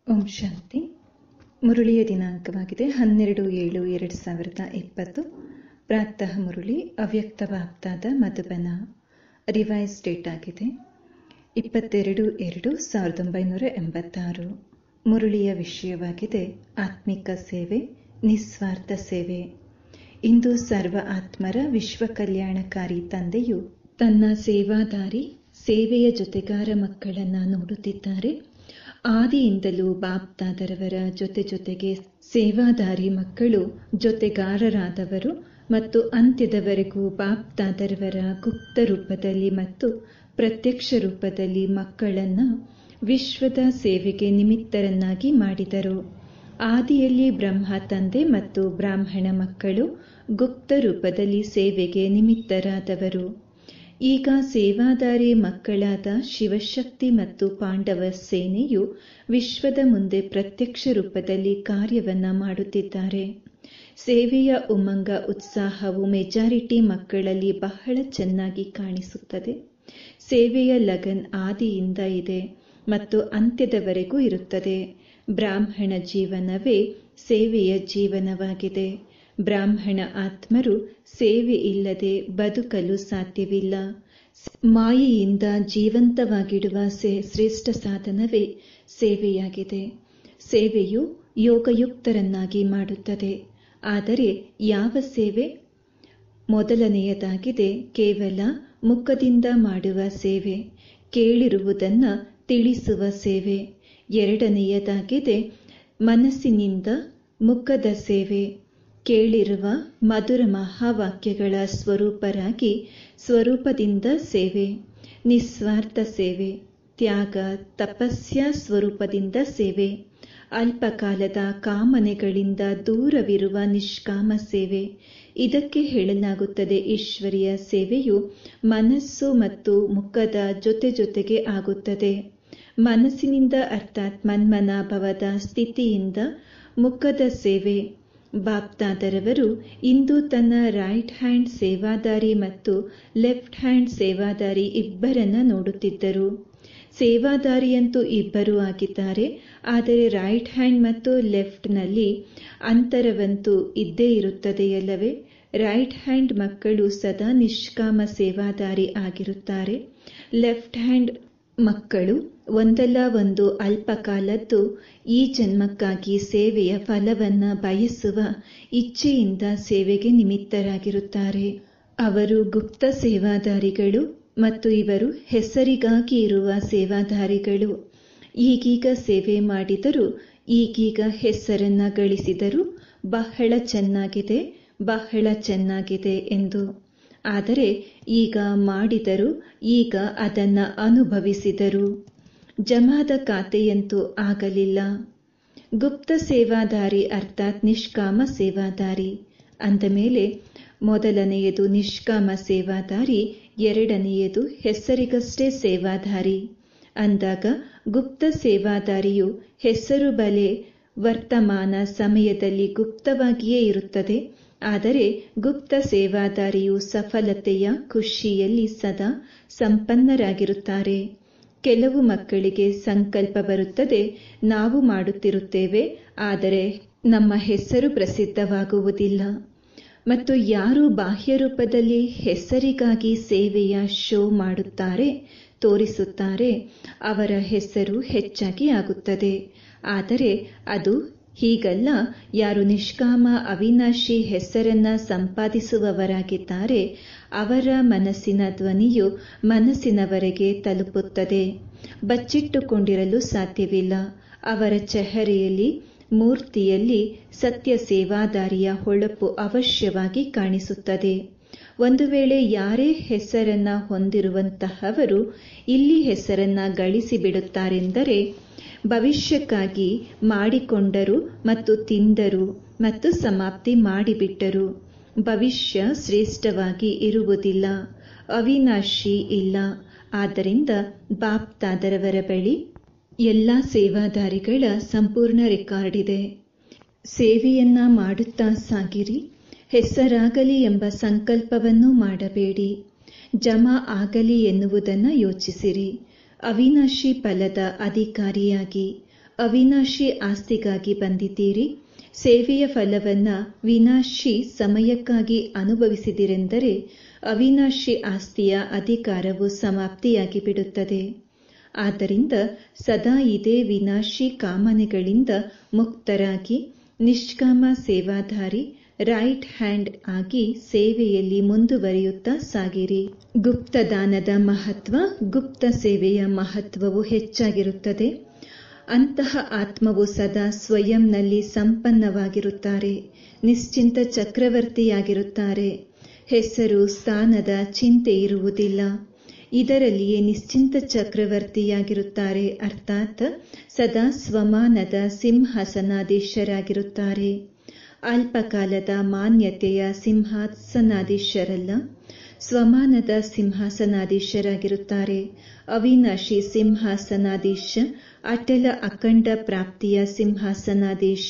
ಓಂ ಶಾಂತಿ ಮುರುಳಿಯ ದಿನಾಂಕವಾಗಿದೆ ಹನ್ನೆರಡು ಏಳು ಎರಡು ಸಾವಿರದ ಇಪ್ಪತ್ತು ಪ್ರಾತಃ ಮುರುಳಿ ಅವ್ಯಕ್ತ ಬಾಪ್ತಾದ ಮಧುಬನ ರಿವೈಸ್ ಡೇಟ್ ಆಗಿದೆ ಇಪ್ಪತ್ತೆರಡು ಎರಡು ಸಾವಿರದ ಒಂಬೈನೂರ ಎಂಬತ್ತಾರು ಮುರುಳಿಯ ವಿಷಯವಾಗಿದೆ ಆತ್ಮಿಕ ಸೇವೆ ನಿಸ್ವಾರ್ಥ ಸೇವೆ ಇಂದು ಸರ್ವ ಆತ್ಮರ ವಿಶ್ವ ಕಲ್ಯಾಣಕಾರಿ ತಂದೆಯು ತನ್ನ ಸೇವಾದಾರಿ ಸೇವೆಯ ಜೊತೆಗಾರ ಮಕ್ಕಳನ್ನ ನೋಡುತ್ತಿದ್ದಾರೆ ಆದಿಯಿಂದಲೂ ಬಾಪ್ತಾದರವರ ಜೊತೆ ಜೊತೆಗೆ ಸೇವಾದಾರಿ ಮಕ್ಕಳು ಜೊತೆಗಾರರಾದವರು ಮತ್ತು ಅಂತ್ಯದವರೆಗೂ ಬಾಪ್ತಾದರವರ ಗುಪ್ತ ರೂಪದಲ್ಲಿ ಮತ್ತು ಪ್ರತ್ಯಕ್ಷ ರೂಪದಲ್ಲಿ ಮಕ್ಕಳನ್ನ ವಿಶ್ವದ ಸೇವೆಗೆ ನಿಮಿತ್ತರನ್ನಾಗಿ ಮಾಡಿದರು ಆದಿಯಲ್ಲಿ ಬ್ರಹ್ಮ ತಂದೆ ಮತ್ತು ಬ್ರಾಹ್ಮಣ ಮಕ್ಕಳು ಗುಪ್ತ ರೂಪದಲ್ಲಿ ಸೇವೆಗೆ ನಿಮಿತ್ತರಾದವರು ಈಗ ಸೇವಾದಾರಿ ಮಕ್ಕಳಾದ ಶಿವಶಕ್ತಿ ಮತ್ತು ಪಾಂಡವ ಸೇನೆಯು ವಿಶ್ವದ ಮುಂದೆ ಪ್ರತ್ಯಕ್ಷ ರೂಪದಲ್ಲಿ ಕಾರ್ಯವನ್ನ ಮಾಡುತ್ತಿದ್ದಾರೆ ಸೇವೆಯ ಉಮಂಗ ಉತ್ಸಾಹವು ಮೆಜಾರಿಟಿ ಮಕ್ಕಳಲ್ಲಿ ಬಹಳ ಚೆನ್ನಾಗಿ ಕಾಣಿಸುತ್ತದೆ ಸೇವೆಯ ಲಗನ್ ಆದಿಯಿಂದ ಇದೆ ಮತ್ತು ಅಂತ್ಯದವರೆಗೂ ಇರುತ್ತದೆ ಬ್ರಾಹ್ಮಣ ಜೀವನವೇ ಸೇವೆಯ ಜೀವನವಾಗಿದೆ ಬ್ರಾಹ್ಮಣ ಆತ್ಮರು ಸೇವೆ ಇಲ್ಲದೆ ಬದುಕಲು ಸಾಧ್ಯವಿಲ್ಲ ಮಾಯೆಯಿಂದ ಜೀವಂತವಾಗಿಡುವ ಶ್ರೇಷ್ಠ ಸಾಧನವೇ ಸೇವೆಯಾಗಿದೆ ಸೇವೆಯು ಯೋಗಯುಕ್ತರನ್ನಾಗಿ ಮಾಡುತ್ತದೆ ಆದರೆ ಯಾವ ಸೇವೆ ಮೊದಲನೆಯದಾಗಿದೆ ಕೇವಲ ಮುಖದಿಂದ ಮಾಡುವ ಸೇವೆ ಕೇಳಿರುವುದನ್ನ ತಿಳಿಸುವ ಸೇವೆ ಎರಡನೆಯದಾಗಿದೆ ಮನಸ್ಸಿನಿಂದ ಮುಖದ ಸೇವೆ ಕೇಳಿರುವ ಮಧುರ ಮಹಾವಾಕ್ಯಗಳ ಸ್ವರೂಪರಾಗಿ ಸ್ವರೂಪದಿಂದ ಸೇವೆ ನಿಸ್ವಾರ್ಥ ಸೇವೆ ತ್ಯಾಗ ತಪಸ್ಯ ಸ್ವರೂಪದಿಂದ ಸೇವೆ ಅಲ್ಪಕಾಲದ ಕಾಮನೆಗಳಿಂದ ದೂರವಿರುವ ನಿಷ್ಕಾಮ ಸೇವೆ ಇದಕ್ಕೆ ಹೇಳಲಾಗುತ್ತದೆ ಈಶ್ವರಿಯ ಸೇವೆಯು ಮನಸ್ಸು ಮತ್ತು ಮುಖದ ಜೊತೆ ಜೊತೆಗೆ ಆಗುತ್ತದೆ ಮನಸ್ಸಿನಿಂದ ಅರ್ಥಾತ್ ಮನ್ಮನಾಭವದ ಸ್ಥಿತಿಯಿಂದ ಮುಖದ ಸೇವೆ ಬಾಪ್ತಾದರವರು ಇಂದು ತನ್ನ ರೈಟ್ ಹ್ಯಾಂಡ್ ಸೇವಾದಾರಿ ಮತ್ತು ಲೆಫ್ಟ್ ಹ್ಯಾಂಡ್ ಸೇವಾದಾರಿ ಇಬ್ಬರನ್ನ ನೋಡುತ್ತಿದ್ದರು ಸೇವಾದಾರಿಯಂತೂ ಇಬ್ಬರೂ ಆಗಿದ್ದಾರೆ ಆದರೆ ರೈಟ್ ಹ್ಯಾಂಡ್ ಮತ್ತು ಲೆಫ್ಟ್ನಲ್ಲಿ ಅಂತರವಂತೂ ಇದ್ದೇ ಇರುತ್ತದೆಯಲ್ಲವೇ ರೈಟ್ ಹ್ಯಾಂಡ್ ಮಕ್ಕಳು ಸದಾ ನಿಷ್ಕಾಮ ಸೇವಾದಾರಿ ಆಗಿರುತ್ತಾರೆ ಲೆಫ್ಟ್ ಹ್ಯಾಂಡ್ ಮಕ್ಕಳು ಒಂದಲ್ಲ ಒಂದು ಅಲ್ಪಕಾಲದ್ದು ಈ ಜನ್ಮಕ್ಕಾಗಿ ಸೇವೆಯ ಫಲವನ್ನ ಬಯಸುವ ಇಚ್ಛೆಯಿಂದ ಸೇವೆಗೆ ನಿಮಿತ್ತರಾಗಿರುತ್ತಾರೆ ಅವರು ಗುಪ್ತ ಸೇವಾದಾರಿಗಳು ಮತ್ತು ಇವರು ಹೆಸರಿಗಾಗಿ ಇರುವ ಸೇವಾದಾರಿಗಳು ಈಗೀಗ ಸೇವೆ ಮಾಡಿದರು ಈಗೀಗ ಹೆಸರನ್ನ ಗಳಿಸಿದರು ಬಹಳ ಚೆನ್ನಾಗಿದೆ ಬಹಳ ಚೆನ್ನಾಗಿದೆ ಎಂದು ಆದರೆ ಈಗ ಮಾಡಿದರು ಈಗ ಅದನ್ನ ಅನುಭವಿಸಿದರು ಜಮಾದ ಖಾತೆಯಂತೂ ಆಗಲಿಲ್ಲ ಗುಪ್ತ ಸೇವಾದಾರಿ ಅರ್ಥಾತ್ ನಿಷ್ಕಾಮ ಸೇವಾದಾರಿ ಅಂದ ಮೇಲೆ ಮೊದಲನೆಯದು ನಿಷ್ಕಾಮ ಸೇವಾದಾರಿ ಎರಡನೆಯದು ಹೆಸರಿಗಷ್ಟೇ ಸೇವಾದಾರಿ ಅಂದಾಗ ಗುಪ್ತ ಸೇವಾದಾರಿಯು ಹೆಸರು ಬಲೆ ವರ್ತಮಾನ ಸಮಯದಲ್ಲಿ ಗುಪ್ತವಾಗಿಯೇ ಇರುತ್ತದೆ ಆದರೆ ಗುಪ್ತ ಸೇವಾದಾರಿಯು ಸಫಲತೆಯ ಖುಷಿಯಲ್ಲಿ ಸದಾ ಸಂಪನ್ನರಾಗಿರುತ್ತಾರೆ ಕೆಲವು ಮಕ್ಕಳಿಗೆ ಸಂಕಲ್ಪ ಬರುತ್ತದೆ ನಾವು ಮಾಡುತ್ತಿರುತ್ತೇವೆ ಆದರೆ ನಮ್ಮ ಹೆಸರು ಪ್ರಸಿದ್ಧವಾಗುವುದಿಲ್ಲ ಮತ್ತು ಯಾರು ಬಾಹ್ಯ ರೂಪದಲ್ಲಿ ಹೆಸರಿಗಾಗಿ ಸೇವೆಯ ಶೋ ಮಾಡುತ್ತಾರೆ ತೋರಿಸುತ್ತಾರೆ ಅವರ ಹೆಸರು ಹೆಚ್ಚಾಗಿ ಆಗುತ್ತದೆ ಆದರೆ ಅದು ಹೀಗಲ್ಲ ಯಾರು ನಿಷ್ಕಾಮ ಅವಿನಾಶಿ ಹೆಸರನ್ನ ಸಂಪಾದಿಸುವವರಾಗಿದ್ದಾರೆ ಅವರ ಮನಸ್ಸಿನ ಧ್ವನಿಯು ಮನಸ್ಸಿನವರೆಗೆ ತಲುಪುತ್ತದೆ ಬಚ್ಚಿಟ್ಟುಕೊಂಡಿರಲು ಸಾಧ್ಯವಿಲ್ಲ ಅವರ ಚೆಹರೆಯಲ್ಲಿ ಮೂರ್ತಿಯಲ್ಲಿ ಸತ್ಯ ಸೇವಾದಾರಿಯ ಹೊಳಪು ಅವಶ್ಯವಾಗಿ ಕಾಣಿಸುತ್ತದೆ ಒಂದು ವೇಳೆ ಯಾರೇ ಹೆಸರನ್ನ ಹೊಂದಿರುವಂತಹವರು ಇಲ್ಲಿ ಹೆಸರನ್ನ ಗಳಿಸಿಬಿಡುತ್ತಾರೆಂದರೆ ಭವಿಷ್ಯಕ್ಕಾಗಿ ಮಾಡಿಕೊಂಡರು ಮತ್ತು ತಿಂದರು ಮತ್ತು ಸಮಾಪ್ತಿ ಮಾಡಿಬಿಟ್ಟರು ಭವಿಷ್ಯ ಶ್ರೇಷ್ಠವಾಗಿ ಇರುವುದಿಲ್ಲ ಅವಿನಾಶಿ ಇಲ್ಲ ಆದ್ದರಿಂದ ಬಾಪ್ತಾದರವರ ಬಳಿ ಎಲ್ಲ ಸೇವಾದಾರಿಗಳ ಸಂಪೂರ್ಣ ರೆಕಾರ್ಡ್ ಇದೆ ಸೇವೆಯನ್ನ ಮಾಡುತ್ತಾ ಸಾಗಿರಿ ಹೆಸರಾಗಲಿ ಎಂಬ ಸಂಕಲ್ಪವನ್ನು ಮಾಡಬೇಡಿ ಜಮಾ ಆಗಲಿ ಎನ್ನುವುದನ್ನು ಯೋಚಿಸಿರಿ ಅವಿನಾಶಿ ಫಲದ ಅಧಿಕಾರಿಯಾಗಿ ಅವಿನಾಶಿ ಆಸ್ತಿಗಾಗಿ ಬಂದಿದ್ದೀರಿ ಸೇವೆಯ ಫಲವನ್ನ ವಿನಾಶಿ ಸಮಯಕ್ಕಾಗಿ ಅನುಭವಿಸಿದಿರೆಂದರೆ ಅವಿನಾಶಿ ಆಸ್ತಿಯ ಅಧಿಕಾರವು ಸಮಾಪ್ತಿಯಾಗಿ ಬಿಡುತ್ತದೆ ಆದ್ದರಿಂದ ಸದಾ ಇದೇ ವಿನಾಶಿ ಕಾಮನೆಗಳಿಂದ ಮುಕ್ತರಾಗಿ ನಿಷ್ಕಾಮ ಸೇವಾಧಾರಿ ರೈಟ್ ಹ್ಯಾಂಡ್ ಆಗಿ ಸೇವೆಯಲ್ಲಿ ಮುಂದುವರಿಯುತ್ತಾ ಸಾಗಿರಿ ಗುಪ್ತದಾನದ ಮಹತ್ವ ಗುಪ್ತ ಸೇವೆಯ ಮಹತ್ವವು ಹೆಚ್ಚಾಗಿರುತ್ತದೆ ಅಂತಹ ಆತ್ಮವು ಸದಾ ಸ್ವಯಂನಲ್ಲಿ ಸಂಪನ್ನವಾಗಿರುತ್ತಾರೆ ನಿಶ್ಚಿಂತ ಚಕ್ರವರ್ತಿಯಾಗಿರುತ್ತಾರೆ ಹೆಸರು ಸ್ಥಾನದ ಚಿಂತೆ ಇರುವುದಿಲ್ಲ ಇದರಲ್ಲಿಯೇ ನಿಶ್ಚಿಂತ ಚಕ್ರವರ್ತಿಯಾಗಿರುತ್ತಾರೆ ಅರ್ಥಾತ್ ಸದಾ ಸ್ವಮಾನದ ಸಿಂಹಾಸನಾಧೀಶರಾಗಿರುತ್ತಾರೆ ಅಲ್ಪಕಾಲದ ಮಾನ್ಯತೆಯ ಸಿಂಹಾಸನಾಧೀಶರಲ್ಲ ಸ್ವಮಾನದ ಸಿಂಹಾಸನಾಧೀಶರಾಗಿರುತ್ತಾರೆ ಅವಿನಾಶಿ ಸಿಂಹಾಸನಾಧೀಶ ಅಟಲ ಅಖಂಡ ಪ್ರಾಪ್ತಿಯ ಸಿಂಹಾಸನಾಧೀಶ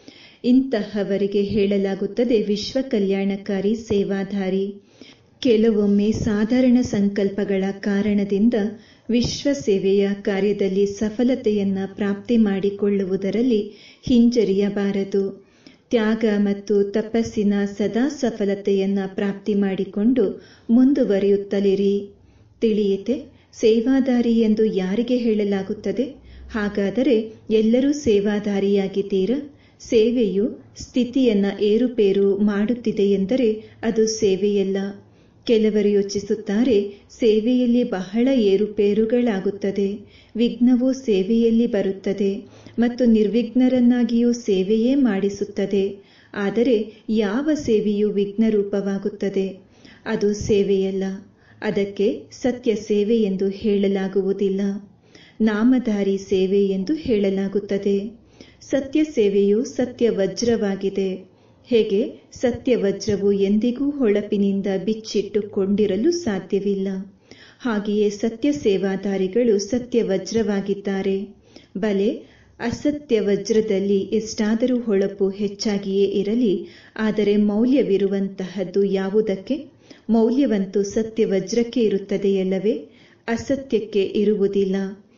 ಇಂತಹವರಿಗೆ ಹೇಳಲಾಗುತ್ತದೆ ವಿಶ್ವ ಕಲ್ಯಾಣಕಾರಿ ಸೇವಾಧಾರಿ ಕೆಲವೊಮ್ಮೆ ಸಾಧಾರಣ ಸಂಕಲ್ಪಗಳ ಕಾರಣದಿಂದ ವಿಶ್ವ ಸೇವೆಯ ಕಾರ್ಯದಲ್ಲಿ ಸಫಲತೆಯನ್ನ ಪ್ರಾಪ್ತಿ ಮಾಡಿಕೊಳ್ಳುವುದರಲ್ಲಿ ಹಿಂಜರಿಯಬಾರದು ತ್ಯಾಗ ಮತ್ತು ತಪಸ್ಸಿನ ಸದಾ ಸಫಲತೆಯನ್ನ ಪ್ರಾಪ್ತಿ ಮಾಡಿಕೊಂಡು ಮುಂದುವರಿಯುತ್ತಲಿರಿ ತಿಳಿಯಿತೆ ಸೇವಾದಾರಿ ಎಂದು ಯಾರಿಗೆ ಹೇಳಲಾಗುತ್ತದೆ ಹಾಗಾದರೆ ಎಲ್ಲರೂ ಸೇವಾದಾರಿಯಾಗಿದ್ದೀರಾ ಸೇವೆಯು ಸ್ಥಿತಿಯನ್ನ ಏರುಪೇರು ಮಾಡುತ್ತಿದೆ ಎಂದರೆ ಅದು ಸೇವೆಯಲ್ಲ ಕೆಲವರು ಯೋಚಿಸುತ್ತಾರೆ ಸೇವೆಯಲ್ಲಿ ಬಹಳ ಏರುಪೇರುಗಳಾಗುತ್ತದೆ ವಿಘ್ನವು ಸೇವೆಯಲ್ಲಿ ಬರುತ್ತದೆ ಮತ್ತು ನಿರ್ವಿಘ್ನರನ್ನಾಗಿಯೂ ಸೇವೆಯೇ ಮಾಡಿಸುತ್ತದೆ ಆದರೆ ಯಾವ ಸೇವೆಯು ವಿಘ್ನರೂಪವಾಗುತ್ತದೆ ಅದು ಸೇವೆಯಲ್ಲ ಅದಕ್ಕೆ ಸತ್ಯ ಸೇವೆ ಎಂದು ಹೇಳಲಾಗುವುದಿಲ್ಲ ನಾಮಧಾರಿ ಸೇವೆ ಎಂದು ಹೇಳಲಾಗುತ್ತದೆ ಸತ್ಯ ಸೇವೆಯು ಸತ್ಯ ವಜ್ರವಾಗಿದೆ ಹೇಗೆ ಸತ್ಯ ವಜ್ರವು ಎಂದಿಗೂ ಹೊಳಪಿನಿಂದ ಬಿಚ್ಚಿಟ್ಟುಕೊಂಡಿರಲು ಸಾಧ್ಯವಿಲ್ಲ ಹಾಗೆಯೇ ಸತ್ಯ ಸೇವಾದಾರಿಗಳು ಸತ್ಯ ವಜ್ರವಾಗಿದ್ದಾರೆ ಬಲೆ ಅಸತ್ಯ ವಜ್ರದಲ್ಲಿ ಎಷ್ಟಾದರೂ ಹೊಳಪು ಹೆಚ್ಚಾಗಿಯೇ ಇರಲಿ ಆದರೆ ಮೌಲ್ಯವಿರುವಂತಹದ್ದು ಯಾವುದಕ್ಕೆ ಮೌಲ್ಯವಂತೂ ಸತ್ಯ ವಜ್ರಕ್ಕೆ ಇರುತ್ತದೆಯಲ್ಲವೇ ಅಸತ್ಯಕ್ಕೆ ಇರುವುದಿಲ್ಲ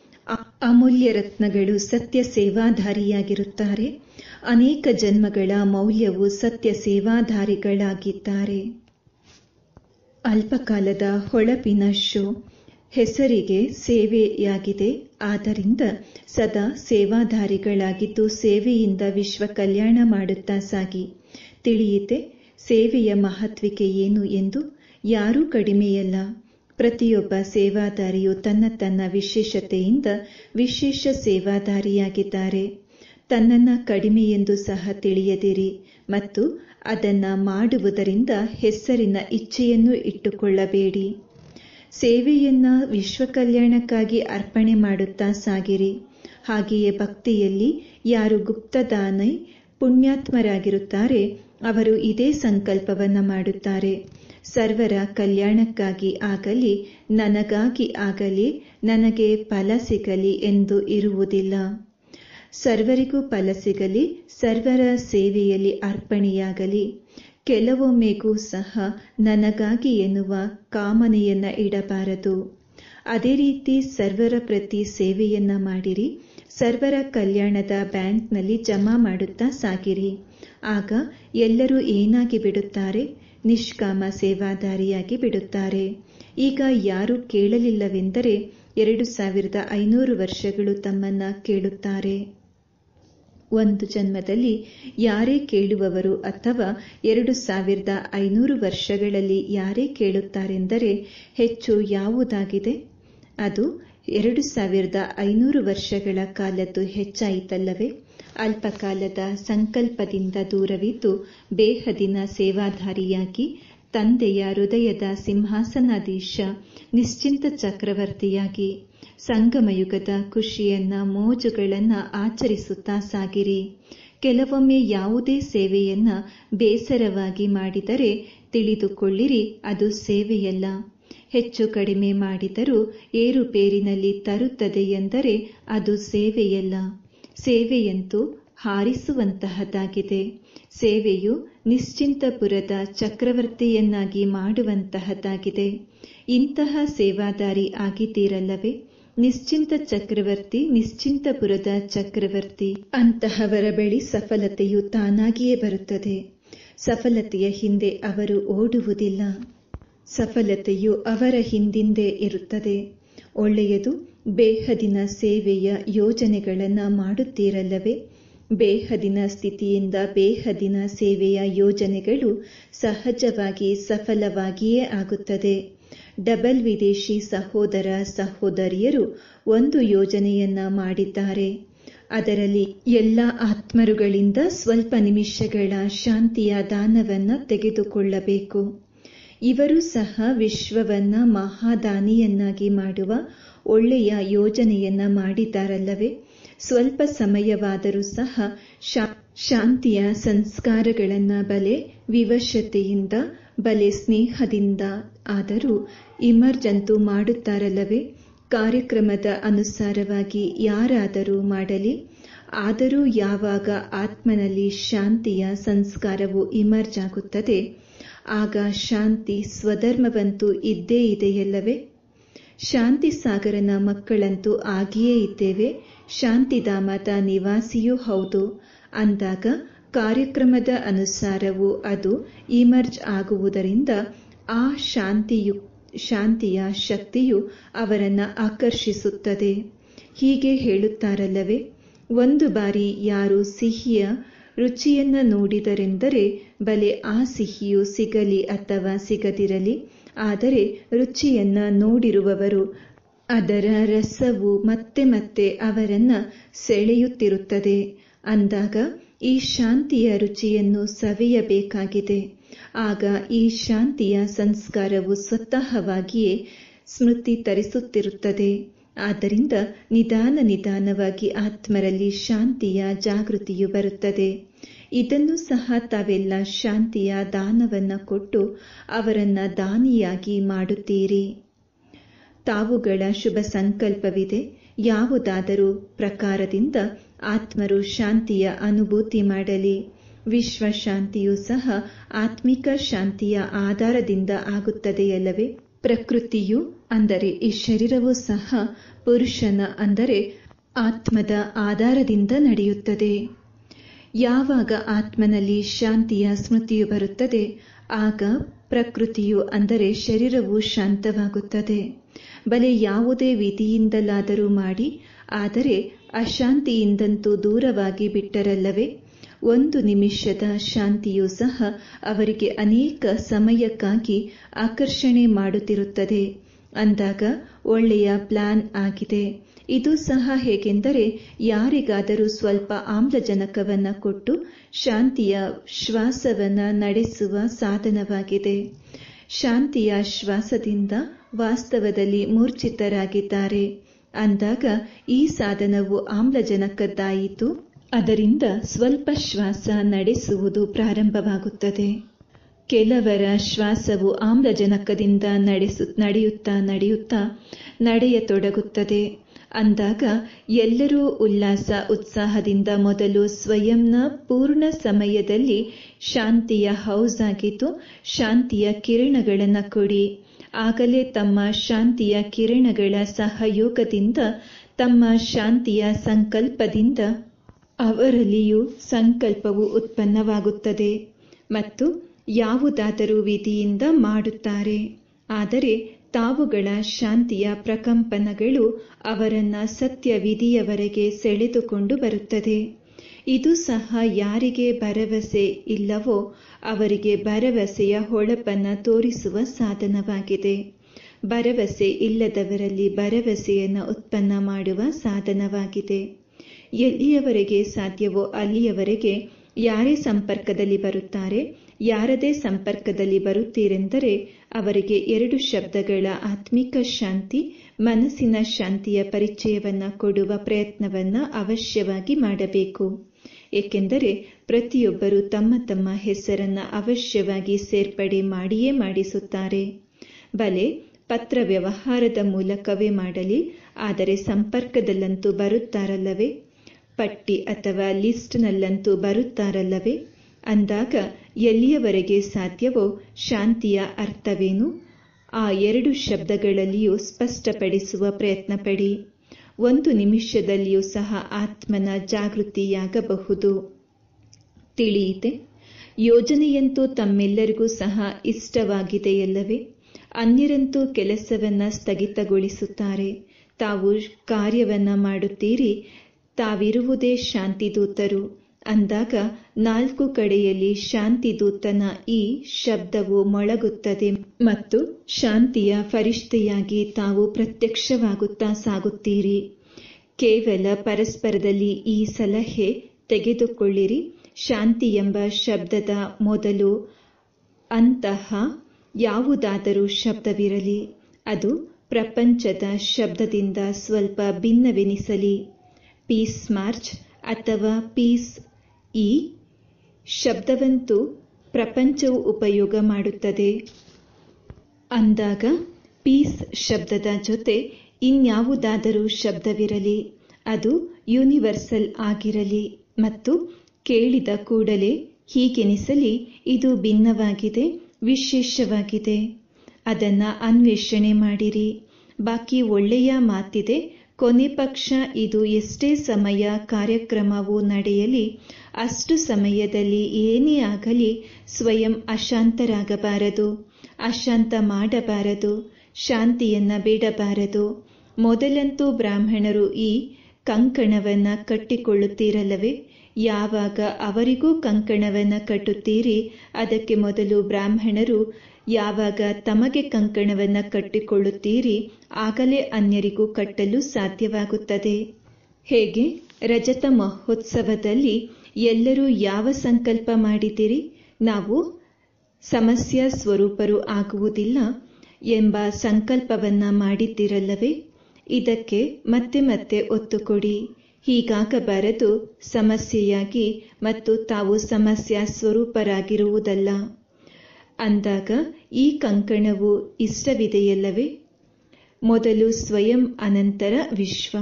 ಅಮೂಲ್ಯ ರತ್ನಗಳು ಸತ್ಯ ಸೇವಾಧಾರಿಯಾಗಿರುತ್ತಾರೆ ಅನೇಕ ಜನ್ಮಗಳ ಮೌಲ್ಯವು ಸತ್ಯ ಸೇವಾಧಾರಿಗಳಾಗಿದ್ದಾರೆ ಅಲ್ಪಕಾಲದ ಹೊಳಪಿನ ಶೋ ಹೆಸರಿಗೆ ಸೇವೆಯಾಗಿದೆ ಆದ್ದರಿಂದ ಸದಾ ಸೇವಾಧಾರಿಗಳಾಗಿದ್ದು ಸೇವೆಯಿಂದ ವಿಶ್ವ ಕಲ್ಯಾಣ ಮಾಡುತ್ತಾ ಸಾಗಿ ತಿಳಿಯಿತೆ ಸೇವೆಯ ಮಹತ್ವಿಕೆ ಏನು ಎಂದು ಯಾರೂ ಕಡಿಮೆಯಲ್ಲ ಪ್ರತಿಯೊಬ್ಬ ಸೇವಾದಾರಿಯು ತನ್ನ ತನ್ನ ವಿಶೇಷತೆಯಿಂದ ವಿಶೇಷ ಸೇವಾದಾರಿಯಾಗಿದ್ದಾರೆ ತನ್ನನ್ನ ಕಡಿಮೆ ಎಂದು ಸಹ ತಿಳಿಯದಿರಿ ಮತ್ತು ಅದನ್ನ ಮಾಡುವುದರಿಂದ ಹೆಸರಿನ ಇಚ್ಛೆಯನ್ನು ಇಟ್ಟುಕೊಳ್ಳಬೇಡಿ ಸೇವೆಯನ್ನ ವಿಶ್ವ ಕಲ್ಯಾಣಕ್ಕಾಗಿ ಅರ್ಪಣೆ ಮಾಡುತ್ತಾ ಸಾಗಿರಿ ಹಾಗೆಯೇ ಭಕ್ತಿಯಲ್ಲಿ ಯಾರು ಗುಪ್ತದಾನೈ ಪುಣ್ಯಾತ್ಮರಾಗಿರುತ್ತಾರೆ ಅವರು ಇದೇ ಸಂಕಲ್ಪವನ್ನ ಮಾಡುತ್ತಾರೆ ಸರ್ವರ ಕಲ್ಯಾಣಕ್ಕಾಗಿ ಆಗಲಿ ನನಗಾಗಿ ಆಗಲಿ ನನಗೆ ಫಲ ಸಿಗಲಿ ಎಂದು ಇರುವುದಿಲ್ಲ ಸರ್ವರಿಗೂ ಫಲ ಸಿಗಲಿ ಸರ್ವರ ಸೇವೆಯಲ್ಲಿ ಅರ್ಪಣೆಯಾಗಲಿ ಕೆಲವೊಮ್ಮೆಗೂ ಸಹ ನನಗಾಗಿ ಎನ್ನುವ ಕಾಮನೆಯನ್ನ ಇಡಬಾರದು ಅದೇ ರೀತಿ ಸರ್ವರ ಪ್ರತಿ ಸೇವೆಯನ್ನ ಮಾಡಿರಿ ಸರ್ವರ ಕಲ್ಯಾಣದ ಬ್ಯಾಂಕ್ನಲ್ಲಿ ಜಮಾ ಮಾಡುತ್ತಾ ಸಾಗಿರಿ ಆಗ ಎಲ್ಲರೂ ಏನಾಗಿ ಬಿಡುತ್ತಾರೆ ನಿಷ್ಕಾಮ ಸೇವಾದಾರಿಯಾಗಿ ಬಿಡುತ್ತಾರೆ ಈಗ ಯಾರು ಕೇಳಲಿಲ್ಲವೆಂದರೆ ಎರಡು ಸಾವಿರದ ಐನೂರು ವರ್ಷಗಳು ತಮ್ಮನ್ನ ಕೇಳುತ್ತಾರೆ ಒಂದು ಜನ್ಮದಲ್ಲಿ ಯಾರೇ ಕೇಳುವವರು ಅಥವಾ ಎರಡು ಸಾವಿರದ ಐನೂರು ವರ್ಷಗಳಲ್ಲಿ ಯಾರೇ ಕೇಳುತ್ತಾರೆಂದರೆ ಹೆಚ್ಚು ಯಾವುದಾಗಿದೆ ಅದು ಎರಡು ಸಾವಿರದ ಐನೂರು ವರ್ಷಗಳ ಕಾಲದ್ದು ಹೆಚ್ಚಾಯಿತಲ್ಲವೇ ಅಲ್ಪಕಾಲದ ಸಂಕಲ್ಪದಿಂದ ದೂರವಿದ್ದು ಬೇಹದಿನ ಸೇವಾಧಾರಿಯಾಗಿ ತಂದೆಯ ಹೃದಯದ ಸಿಂಹಾಸನಾಧೀಶ ನಿಶ್ಚಿಂತ ಚಕ್ರವರ್ತಿಯಾಗಿ ಸಂಗಮಯುಗದ ಖುಷಿಯನ್ನ ಮೋಜುಗಳನ್ನ ಆಚರಿಸುತ್ತಾ ಸಾಗಿರಿ ಕೆಲವೊಮ್ಮೆ ಯಾವುದೇ ಸೇವೆಯನ್ನ ಬೇಸರವಾಗಿ ಮಾಡಿದರೆ ತಿಳಿದುಕೊಳ್ಳಿರಿ ಅದು ಸೇವೆಯಲ್ಲ ಹೆಚ್ಚು ಕಡಿಮೆ ಮಾಡಿದರೂ ಏರುಪೇರಿನಲ್ಲಿ ತರುತ್ತದೆ ಎಂದರೆ ಅದು ಸೇವೆಯಲ್ಲ ಸೇವೆಯಂತೂ ಹಾರಿಸುವಂತಹದ್ದಾಗಿದೆ ಸೇವೆಯು ನಿಶ್ಚಿಂತಪುರದ ಚಕ್ರವರ್ತಿಯನ್ನಾಗಿ ಮಾಡುವಂತಹದ್ದಾಗಿದೆ ಇಂತಹ ಸೇವಾದಾರಿ ಆಗಿದ್ದೀರಲ್ಲವೇ ನಿಶ್ಚಿಂತ ಚಕ್ರವರ್ತಿ ನಿಶ್ಚಿಂತಪುರದ ಚಕ್ರವರ್ತಿ ಅಂತಹವರ ಬಳಿ ಸಫಲತೆಯು ತಾನಾಗಿಯೇ ಬರುತ್ತದೆ ಸಫಲತೆಯ ಹಿಂದೆ ಅವರು ಓಡುವುದಿಲ್ಲ ಸಫಲತೆಯು ಅವರ ಹಿಂದಿಂದೆ ಇರುತ್ತದೆ ಒಳ್ಳೆಯದು ಬೇಹದಿನ ಸೇವೆಯ ಯೋಜನೆಗಳನ್ನು ಮಾಡುತ್ತೀರಲ್ಲವೇ ಬೇಹದಿನ ಸ್ಥಿತಿಯಿಂದ ಬೇಹದಿನ ಸೇವೆಯ ಯೋಜನೆಗಳು ಸಹಜವಾಗಿ ಸಫಲವಾಗಿಯೇ ಆಗುತ್ತದೆ ಡಬಲ್ ವಿದೇಶಿ ಸಹೋದರ ಸಹೋದರಿಯರು ಒಂದು ಯೋಜನೆಯನ್ನ ಮಾಡಿದ್ದಾರೆ ಅದರಲ್ಲಿ ಎಲ್ಲ ಆತ್ಮರುಗಳಿಂದ ಸ್ವಲ್ಪ ನಿಮಿಷಗಳ ಶಾಂತಿಯ ದಾನವನ್ನ ತೆಗೆದುಕೊಳ್ಳಬೇಕು ಇವರು ಸಹ ವಿಶ್ವವನ್ನ ಮಹಾದಾನಿಯನ್ನಾಗಿ ಮಾಡುವ ಒಳ್ಳೆಯ ಯೋಜನೆಯನ್ನ ಮಾಡಿದ್ದಾರಲ್ಲವೇ ಸ್ವಲ್ಪ ಸಮಯವಾದರೂ ಸಹ ಶಾಂತಿಯ ಸಂಸ್ಕಾರಗಳನ್ನ ಬಲೆ ವಿವಶತೆಯಿಂದ ಬಲೆ ಸ್ನೇಹದಿಂದ ಆದರೂ ಇಮರ್ಜಂತು ಮಾಡುತ್ತಾರಲ್ಲವೇ ಕಾರ್ಯಕ್ರಮದ ಅನುಸಾರವಾಗಿ ಯಾರಾದರೂ ಮಾಡಲಿ ಆದರೂ ಯಾವಾಗ ಆತ್ಮನಲ್ಲಿ ಶಾಂತಿಯ ಸಂಸ್ಕಾರವು ಇಮರ್ಜ್ ಆಗುತ್ತದೆ ಆಗ ಶಾಂತಿ ಸ್ವಧರ್ಮವಂತೂ ಇದ್ದೇ ಇದೆಯಲ್ಲವೇ ಶಾಂತಿ ಸಾಗರನ ಮಕ್ಕಳಂತೂ ಆಗಿಯೇ ಇದ್ದೇವೆ ಶಾಂತಿಧಾಮದ ನಿವಾಸಿಯೂ ಹೌದು ಅಂದಾಗ ಕಾರ್ಯಕ್ರಮದ ಅನುಸಾರವೂ ಅದು ಇಮರ್ಜ್ ಆಗುವುದರಿಂದ ಆ ಶಾಂತಿಯು ಶಾಂತಿಯ ಶಕ್ತಿಯು ಅವರನ್ನ ಆಕರ್ಷಿಸುತ್ತದೆ ಹೀಗೆ ಹೇಳುತ್ತಾರಲ್ಲವೇ ಒಂದು ಬಾರಿ ಯಾರು ಸಿಹಿಯ ರುಚಿಯನ್ನ ನೋಡಿದರೆಂದರೆ ಬಲೆ ಆ ಸಿಹಿಯು ಸಿಗಲಿ ಅಥವಾ ಸಿಗದಿರಲಿ ಆದರೆ ರುಚಿಯನ್ನ ನೋಡಿರುವವರು ಅದರ ರಸವು ಮತ್ತೆ ಮತ್ತೆ ಅವರನ್ನ ಸೆಳೆಯುತ್ತಿರುತ್ತದೆ ಅಂದಾಗ ಈ ಶಾಂತಿಯ ರುಚಿಯನ್ನು ಸವಿಯಬೇಕಾಗಿದೆ ಆಗ ಈ ಶಾಂತಿಯ ಸಂಸ್ಕಾರವು ಸ್ವತಃವಾಗಿಯೇ ಸ್ಮೃತಿ ತರಿಸುತ್ತಿರುತ್ತದೆ ಆದ್ದರಿಂದ ನಿಧಾನ ನಿಧಾನವಾಗಿ ಆತ್ಮರಲ್ಲಿ ಶಾಂತಿಯ ಜಾಗೃತಿಯು ಬರುತ್ತದೆ ಇದನ್ನು ಸಹ ತಾವೆಲ್ಲ ಶಾಂತಿಯ ದಾನವನ್ನ ಕೊಟ್ಟು ಅವರನ್ನ ದಾನಿಯಾಗಿ ಮಾಡುತ್ತೀರಿ ತಾವುಗಳ ಶುಭ ಸಂಕಲ್ಪವಿದೆ ಯಾವುದಾದರೂ ಪ್ರಕಾರದಿಂದ ಆತ್ಮರು ಶಾಂತಿಯ ಅನುಭೂತಿ ಮಾಡಲಿ ವಿಶ್ವ ಶಾಂತಿಯೂ ಸಹ ಆತ್ಮಿಕ ಶಾಂತಿಯ ಆಧಾರದಿಂದ ಆಗುತ್ತದೆಯಲ್ಲವೇ ಪ್ರಕೃತಿಯು ಅಂದರೆ ಈ ಶರೀರವೂ ಸಹ ಪುರುಷನ ಅಂದರೆ ಆತ್ಮದ ಆಧಾರದಿಂದ ನಡೆಯುತ್ತದೆ ಯಾವಾಗ ಆತ್ಮನಲ್ಲಿ ಶಾಂತಿಯ ಸ್ಮೃತಿಯು ಬರುತ್ತದೆ ಆಗ ಪ್ರಕೃತಿಯು ಅಂದರೆ ಶರೀರವು ಶಾಂತವಾಗುತ್ತದೆ ಬಲೆ ಯಾವುದೇ ವಿಧಿಯಿಂದಲಾದರೂ ಮಾಡಿ ಆದರೆ ಅಶಾಂತಿಯಿಂದಂತೂ ದೂರವಾಗಿ ಬಿಟ್ಟರಲ್ಲವೇ ಒಂದು ನಿಮಿಷದ ಶಾಂತಿಯೂ ಸಹ ಅವರಿಗೆ ಅನೇಕ ಸಮಯಕ್ಕಾಗಿ ಆಕರ್ಷಣೆ ಮಾಡುತ್ತಿರುತ್ತದೆ ಅಂದಾಗ ಒಳ್ಳೆಯ ಪ್ಲಾನ್ ಆಗಿದೆ ಇದು ಸಹ ಹೇಗೆಂದರೆ ಯಾರಿಗಾದರೂ ಸ್ವಲ್ಪ ಆಮ್ಲಜನಕವನ್ನ ಕೊಟ್ಟು ಶಾಂತಿಯ ಶ್ವಾಸವನ್ನ ನಡೆಸುವ ಸಾಧನವಾಗಿದೆ ಶಾಂತಿಯ ಶ್ವಾಸದಿಂದ ವಾಸ್ತವದಲ್ಲಿ ಮೂರ್ಛಿತರಾಗಿದ್ದಾರೆ ಅಂದಾಗ ಈ ಸಾಧನವು ಆಮ್ಲಜನಕದ್ದಾಯಿತು ಅದರಿಂದ ಸ್ವಲ್ಪ ಶ್ವಾಸ ನಡೆಸುವುದು ಪ್ರಾರಂಭವಾಗುತ್ತದೆ ಕೆಲವರ ಶ್ವಾಸವು ಆಮ್ಲಜನಕದಿಂದ ನಡೆಸು ನಡೆಯುತ್ತಾ ನಡೆಯುತ್ತಾ ನಡೆಯತೊಡಗುತ್ತದೆ ಅಂದಾಗ ಎಲ್ಲರೂ ಉಲ್ಲಾಸ ಉತ್ಸಾಹದಿಂದ ಮೊದಲು ಸ್ವಯಂನ ಪೂರ್ಣ ಸಮಯದಲ್ಲಿ ಶಾಂತಿಯ ಹೌಸ್ ಆಗಿದ್ದು ಶಾಂತಿಯ ಕಿರಣಗಳನ್ನು ಕೊಡಿ ಆಗಲೇ ತಮ್ಮ ಶಾಂತಿಯ ಕಿರಣಗಳ ಸಹಯೋಗದಿಂದ ತಮ್ಮ ಶಾಂತಿಯ ಸಂಕಲ್ಪದಿಂದ ಅವರಲ್ಲಿಯೂ ಸಂಕಲ್ಪವು ಉತ್ಪನ್ನವಾಗುತ್ತದೆ ಮತ್ತು ಯಾವುದಾದರೂ ವಿಧಿಯಿಂದ ಮಾಡುತ್ತಾರೆ ಆದರೆ ತಾವುಗಳ ಶಾಂತಿಯ ಪ್ರಕಂಪನಗಳು ಅವರನ್ನ ಸತ್ಯ ವಿಧಿಯವರೆಗೆ ಸೆಳೆದುಕೊಂಡು ಬರುತ್ತದೆ ಇದು ಸಹ ಯಾರಿಗೆ ಭರವಸೆ ಇಲ್ಲವೋ ಅವರಿಗೆ ಭರವಸೆಯ ಹೊಳಪನ್ನ ತೋರಿಸುವ ಸಾಧನವಾಗಿದೆ ಭರವಸೆ ಇಲ್ಲದವರಲ್ಲಿ ಭರವಸೆಯನ್ನು ಉತ್ಪನ್ನ ಮಾಡುವ ಸಾಧನವಾಗಿದೆ ಎಲ್ಲಿಯವರೆಗೆ ಸಾಧ್ಯವೋ ಅಲ್ಲಿಯವರೆಗೆ ಯಾರೇ ಸಂಪರ್ಕದಲ್ಲಿ ಬರುತ್ತಾರೆ ಯಾರದೇ ಸಂಪರ್ಕದಲ್ಲಿ ಬರುತ್ತೀರೆಂದರೆ ಅವರಿಗೆ ಎರಡು ಶಬ್ದಗಳ ಆತ್ಮಿಕ ಶಾಂತಿ ಮನಸ್ಸಿನ ಶಾಂತಿಯ ಪರಿಚಯವನ್ನ ಕೊಡುವ ಪ್ರಯತ್ನವನ್ನ ಅವಶ್ಯವಾಗಿ ಮಾಡಬೇಕು ಏಕೆಂದರೆ ಪ್ರತಿಯೊಬ್ಬರು ತಮ್ಮ ತಮ್ಮ ಹೆಸರನ್ನ ಅವಶ್ಯವಾಗಿ ಸೇರ್ಪಡೆ ಮಾಡಿಯೇ ಮಾಡಿಸುತ್ತಾರೆ ಬಲೆ ಪತ್ರ ವ್ಯವಹಾರದ ಮೂಲಕವೇ ಮಾಡಲಿ ಆದರೆ ಸಂಪರ್ಕದಲ್ಲಂತೂ ಬರುತ್ತಾರಲ್ಲವೇ ಪಟ್ಟಿ ಅಥವಾ ಲಿಸ್ಟ್ನಲ್ಲಂತೂ ಬರುತ್ತಾರಲ್ಲವೇ ಅಂದಾಗ ಎಲ್ಲಿಯವರೆಗೆ ಸಾಧ್ಯವೋ ಶಾಂತಿಯ ಅರ್ಥವೇನು ಆ ಎರಡು ಶಬ್ದಗಳಲ್ಲಿಯೂ ಸ್ಪಷ್ಟಪಡಿಸುವ ಪ್ರಯತ್ನ ಪಡಿ ಒಂದು ನಿಮಿಷದಲ್ಲಿಯೂ ಸಹ ಆತ್ಮನ ಜಾಗೃತಿಯಾಗಬಹುದು ತಿಳಿಯಿತೆ ಯೋಜನೆಯಂತೂ ತಮ್ಮೆಲ್ಲರಿಗೂ ಸಹ ಇಷ್ಟವಾಗಿದೆಯಲ್ಲವೇ ಅನ್ಯರಂತೂ ಕೆಲಸವನ್ನ ಸ್ಥಗಿತಗೊಳಿಸುತ್ತಾರೆ ತಾವು ಕಾರ್ಯವನ್ನ ಮಾಡುತ್ತೀರಿ ತಾವಿರುವುದೇ ಶಾಂತಿದೂತರು ಅಂದಾಗ ನಾಲ್ಕು ಕಡೆಯಲ್ಲಿ ಶಾಂತಿದೂತನ ಈ ಶಬ್ದವು ಮೊಳಗುತ್ತದೆ ಮತ್ತು ಶಾಂತಿಯ ಫರಿಷ್ಠೆಯಾಗಿ ತಾವು ಪ್ರತ್ಯಕ್ಷವಾಗುತ್ತಾ ಸಾಗುತ್ತೀರಿ ಕೇವಲ ಪರಸ್ಪರದಲ್ಲಿ ಈ ಸಲಹೆ ತೆಗೆದುಕೊಳ್ಳಿರಿ ಶಾಂತಿ ಎಂಬ ಶಬ್ದದ ಮೊದಲು ಅಂತಹ ಯಾವುದಾದರೂ ಶಬ್ದವಿರಲಿ ಅದು ಪ್ರಪಂಚದ ಶಬ್ದದಿಂದ ಸ್ವಲ್ಪ ಭಿನ್ನವೆನಿಸಲಿ ಪೀಸ್ ಮಾರ್ಚ್ ಅಥವಾ ಪೀಸ್ ಈ ಶಬ್ದವಂತೂ ಪ್ರಪಂಚವು ಉಪಯೋಗ ಮಾಡುತ್ತದೆ ಅಂದಾಗ ಪೀಸ್ ಶಬ್ದದ ಜೊತೆ ಇನ್ಯಾವುದಾದರೂ ಶಬ್ದವಿರಲಿ ಅದು ಯೂನಿವರ್ಸಲ್ ಆಗಿರಲಿ ಮತ್ತು ಕೇಳಿದ ಕೂಡಲೇ ಹೀಗೆನಿಸಲಿ ಇದು ಭಿನ್ನವಾಗಿದೆ ವಿಶೇಷವಾಗಿದೆ ಅದನ್ನ ಅನ್ವೇಷಣೆ ಮಾಡಿರಿ ಬಾಕಿ ಒಳ್ಳೆಯ ಮಾತಿದೆ ಕೊನೆ ಪಕ್ಷ ಇದು ಎಷ್ಟೇ ಸಮಯ ಕಾರ್ಯಕ್ರಮವು ನಡೆಯಲಿ ಅಷ್ಟು ಸಮಯದಲ್ಲಿ ಏನೇ ಆಗಲಿ ಸ್ವಯಂ ಅಶಾಂತರಾಗಬಾರದು ಅಶಾಂತ ಮಾಡಬಾರದು ಶಾಂತಿಯನ್ನ ಬೇಡಬಾರದು ಮೊದಲಂತೂ ಬ್ರಾಹ್ಮಣರು ಈ ಕಂಕಣವನ್ನ ಕಟ್ಟಿಕೊಳ್ಳುತ್ತೀರಲ್ಲವೇ ಯಾವಾಗ ಅವರಿಗೂ ಕಂಕಣವನ್ನ ಕಟ್ಟುತ್ತೀರಿ ಅದಕ್ಕೆ ಮೊದಲು ಬ್ರಾಹ್ಮಣರು ಯಾವಾಗ ತಮಗೆ ಕಂಕಣವನ್ನ ಕಟ್ಟಿಕೊಳ್ಳುತ್ತೀರಿ ಆಗಲೇ ಅನ್ಯರಿಗೂ ಕಟ್ಟಲು ಸಾಧ್ಯವಾಗುತ್ತದೆ ಹೇಗೆ ರಜತ ಮಹೋತ್ಸವದಲ್ಲಿ ಎಲ್ಲರೂ ಯಾವ ಸಂಕಲ್ಪ ಮಾಡಿದಿರಿ ನಾವು ಸಮಸ್ಯೆ ಸ್ವರೂಪರು ಆಗುವುದಿಲ್ಲ ಎಂಬ ಸಂಕಲ್ಪವನ್ನ ಮಾಡಿದ್ದಿರಲ್ಲವೇ ಇದಕ್ಕೆ ಮತ್ತೆ ಮತ್ತೆ ಒತ್ತು ಕೊಡಿ ಹೀಗಾಗಬಾರದು ಸಮಸ್ಯೆಯಾಗಿ ಮತ್ತು ತಾವು ಸಮಸ್ಯೆ ಸ್ವರೂಪರಾಗಿರುವುದಲ್ಲ ಅಂದಾಗ ಈ ಕಂಕಣವು ಇಷ್ಟವಿದೆಯಲ್ಲವೇ ಮೊದಲು ಸ್ವಯಂ ಅನಂತರ ವಿಶ್ವ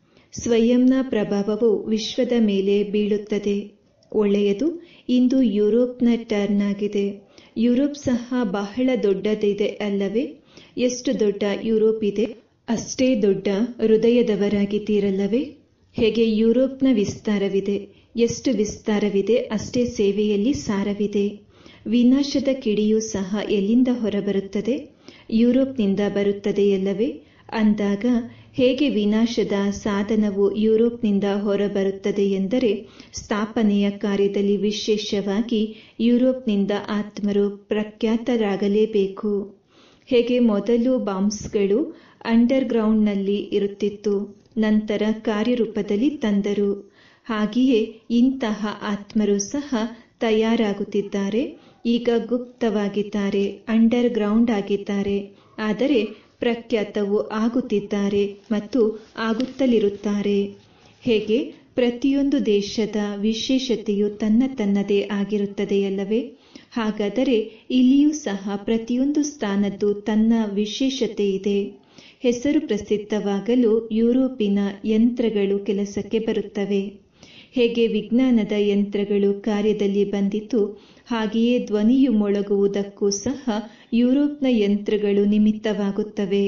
ಸ್ವಯಂನ ಪ್ರಭಾವವು ವಿಶ್ವದ ಮೇಲೆ ಬೀಳುತ್ತದೆ ಒಳ್ಳೆಯದು ಇಂದು ಯುರೋಪ್ನ ಟರ್ನ್ ಆಗಿದೆ ಯುರೋಪ್ ಸಹ ಬಹಳ ದೊಡ್ಡದಿದೆ ಅಲ್ಲವೇ ಎಷ್ಟು ದೊಡ್ಡ ಯುರೋಪ್ ಇದೆ ಅಷ್ಟೇ ದೊಡ್ಡ ಹೃದಯದವರಾಗಿದ್ದೀರಲ್ಲವೇ ಹೇಗೆ ಯುರೋಪ್ನ ವಿಸ್ತಾರವಿದೆ ಎಷ್ಟು ವಿಸ್ತಾರವಿದೆ ಅಷ್ಟೇ ಸೇವೆಯಲ್ಲಿ ಸಾರವಿದೆ ವಿನಾಶದ ಕಿಡಿಯೂ ಸಹ ಎಲ್ಲಿಂದ ಹೊರಬರುತ್ತದೆ ಯುರೋಪ್ನಿಂದ ಬರುತ್ತದೆಯಲ್ಲವೇ ಅಂದಾಗ ಹೇಗೆ ವಿನಾಶದ ಸಾಧನವು ಯುರೋಪ್ನಿಂದ ಹೊರಬರುತ್ತದೆ ಎಂದರೆ ಸ್ಥಾಪನೆಯ ಕಾರ್ಯದಲ್ಲಿ ವಿಶೇಷವಾಗಿ ಯುರೋಪ್ನಿಂದ ಆತ್ಮರು ಪ್ರಖ್ಯಾತರಾಗಲೇಬೇಕು ಹೇಗೆ ಮೊದಲು ಬಾಂಬ್ಸ್ಗಳು ಅಂಡರ್ ಗ್ರೌಂಡ್ನಲ್ಲಿ ಇರುತ್ತಿತ್ತು ನಂತರ ಕಾರ್ಯರೂಪದಲ್ಲಿ ತಂದರು ಹಾಗೆಯೇ ಇಂತಹ ಆತ್ಮರು ಸಹ ತಯಾರಾಗುತ್ತಿದ್ದಾರೆ ಈಗ ಗುಪ್ತವಾಗಿದ್ದಾರೆ ಅಂಡರ್ ಗ್ರೌಂಡ್ ಆಗಿದ್ದಾರೆ ಆದರೆ ಪ್ರಖ್ಯಾತವು ಆಗುತ್ತಿದ್ದಾರೆ ಮತ್ತು ಆಗುತ್ತಲಿರುತ್ತಾರೆ ಹೇಗೆ ಪ್ರತಿಯೊಂದು ದೇಶದ ವಿಶೇಷತೆಯು ತನ್ನ ತನ್ನದೇ ಆಗಿರುತ್ತದೆಯಲ್ಲವೇ ಹಾಗಾದರೆ ಇಲ್ಲಿಯೂ ಸಹ ಪ್ರತಿಯೊಂದು ಸ್ಥಾನದ್ದು ತನ್ನ ವಿಶೇಷತೆ ಇದೆ ಹೆಸರು ಪ್ರಸಿದ್ಧವಾಗಲು ಯುರೋಪಿನ ಯಂತ್ರಗಳು ಕೆಲಸಕ್ಕೆ ಬರುತ್ತವೆ ಹೇಗೆ ವಿಜ್ಞಾನದ ಯಂತ್ರಗಳು ಕಾರ್ಯದಲ್ಲಿ ಬಂದಿತು ಹಾಗೆಯೇ ಧ್ವನಿಯು ಮೊಳಗುವುದಕ್ಕೂ ಸಹ ಯುರೋಪ್ನ ಯಂತ್ರಗಳು ನಿಮಿತ್ತವಾಗುತ್ತವೆ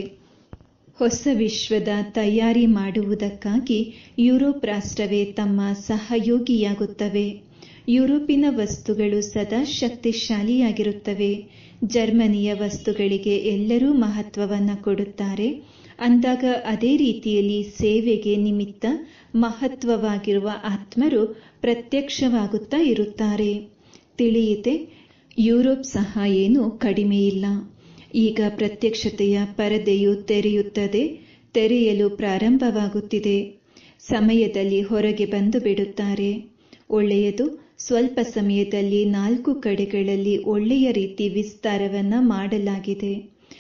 ಹೊಸ ವಿಶ್ವದ ತಯಾರಿ ಮಾಡುವುದಕ್ಕಾಗಿ ಯುರೋಪ್ ರಾಷ್ಟ್ರವೇ ತಮ್ಮ ಸಹಯೋಗಿಯಾಗುತ್ತವೆ ಯುರೋಪಿನ ವಸ್ತುಗಳು ಸದಾ ಶಕ್ತಿಶಾಲಿಯಾಗಿರುತ್ತವೆ ಜರ್ಮನಿಯ ವಸ್ತುಗಳಿಗೆ ಎಲ್ಲರೂ ಮಹತ್ವವನ್ನು ಕೊಡುತ್ತಾರೆ ಅಂದಾಗ ಅದೇ ರೀತಿಯಲ್ಲಿ ಸೇವೆಗೆ ನಿಮಿತ್ತ ಮಹತ್ವವಾಗಿರುವ ಆತ್ಮರು ಪ್ರತ್ಯಕ್ಷವಾಗುತ್ತಾ ಇರುತ್ತಾರೆ ತಿಳಿಯಿತೆ ಯುರೋಪ್ ಸಹ ಏನು ಕಡಿಮೆ ಇಲ್ಲ ಈಗ ಪ್ರತ್ಯಕ್ಷತೆಯ ಪರದೆಯು ತೆರೆಯುತ್ತದೆ ತೆರೆಯಲು ಪ್ರಾರಂಭವಾಗುತ್ತಿದೆ ಸಮಯದಲ್ಲಿ ಹೊರಗೆ ಬಂದು ಬಿಡುತ್ತಾರೆ ಒಳ್ಳೆಯದು ಸ್ವಲ್ಪ ಸಮಯದಲ್ಲಿ ನಾಲ್ಕು ಕಡೆಗಳಲ್ಲಿ ಒಳ್ಳೆಯ ರೀತಿ ವಿಸ್ತಾರವನ್ನ ಮಾಡಲಾಗಿದೆ